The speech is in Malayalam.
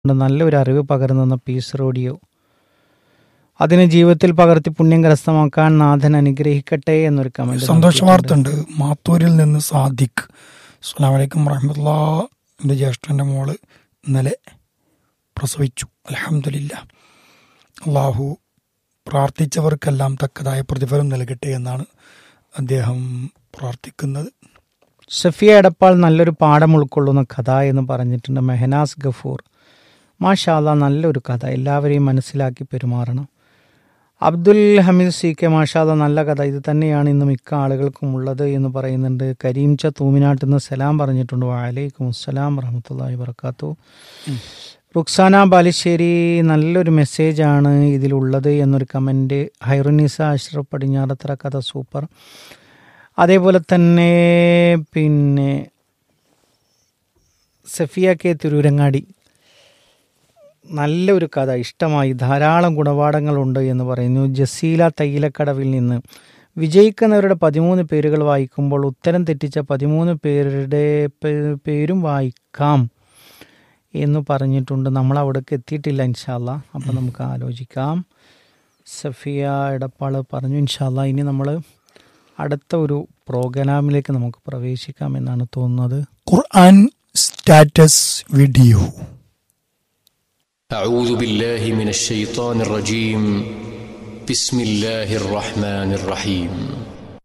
നല്ലൊരു അറിവ് പകർന്നുന്ന പീസ് റേഡിയോ അതിനെ ജീവിതത്തിൽ പകർത്തി പുണ്യം കരസ്ഥമാക്കാൻ നാഥൻ അനുഗ്രഹിക്കട്ടെ എന്നൊരു കമന്റ് സന്തോഷ വാർത്ത ഉണ്ട് മാത്തൂരിൽ നിന്ന് സാദിഖ് അസ്സാം വലൈക്കും വറഹമത്തുള്ള എൻ്റെ ജ്യേഷ്ഠൻ്റെ മോള് ഇന്നലെ പ്രസവിച്ചു അലഹമില്ല അള്ളാഹു പ്രാർത്ഥിച്ചവർക്കെല്ലാം തക്കതായ പ്രതിഫലം നൽകട്ടെ എന്നാണ് അദ്ദേഹം പ്രാർത്ഥിക്കുന്നത് സഫിയ എടപ്പാൾ നല്ലൊരു പാഠം ഉൾക്കൊള്ളുന്ന കഥ എന്ന് പറഞ്ഞിട്ടുണ്ട് മെഹനാസ് ഗഫൂർ മാഷാല്ല നല്ലൊരു കഥ എല്ലാവരെയും മനസ്സിലാക്കി പെരുമാറണം അബ്ദുൽ ഹമീദ് സി കെ മാഷാല്ല നല്ല കഥ ഇത് തന്നെയാണ് ഇന്ന് മിക്ക ആളുകൾക്കും ഉള്ളത് എന്ന് പറയുന്നുണ്ട് കരീംച തൂമിനാട്ടിൽ നിന്ന് സലാം പറഞ്ഞിട്ടുണ്ട് വാലൈക്കും അസ്സലാം വറഹമത്തല്ലാഹി വർക്കാത്തു റുക്സാന ബാലുശ്ശേരി നല്ലൊരു മെസ്സേജാണ് ഇതിലുള്ളത് എന്നൊരു കമൻറ്റ് ഹൈറുനിസ അഷ്റഫ് പടിഞ്ഞാറത്തറ കഥ സൂപ്പർ അതേപോലെ തന്നെ പിന്നെ സഫിയ കെ തിരൂരങ്ങാടി നല്ലൊരു കഥ ഇഷ്ടമായി ധാരാളം ഗുണപാഠങ്ങളുണ്ട് എന്ന് പറയുന്നു ജസീല തയ്യിലക്കടവിൽ നിന്ന് വിജയിക്കുന്നവരുടെ പതിമൂന്ന് പേരുകൾ വായിക്കുമ്പോൾ ഉത്തരം തെറ്റിച്ച പതിമൂന്ന് പേരുടെ പേ- പേരും വായിക്കാം എന്ന് പറഞ്ഞിട്ടുണ്ട് നമ്മൾ അവിടേക്ക് എത്തിയിട്ടില്ല ഇൻഷാല്ല അപ്പം നമുക്ക് ആലോചിക്കാം സഫിയ എടപ്പാൾ പറഞ്ഞു ഇൻഷാല്ല ഇനി നമ്മൾ അടുത്ത ഒരു പ്രോഗ്രാമിലേക്ക് നമുക്ക് പ്രവേശിക്കാം എന്നാണ് തോന്നുന്നത് ഖുർആൻ സ്റ്റാറ്റസ് വീഡിയോ أعوذ بالله من الشيطان الرجيم بسم الله الرحمن الرحيم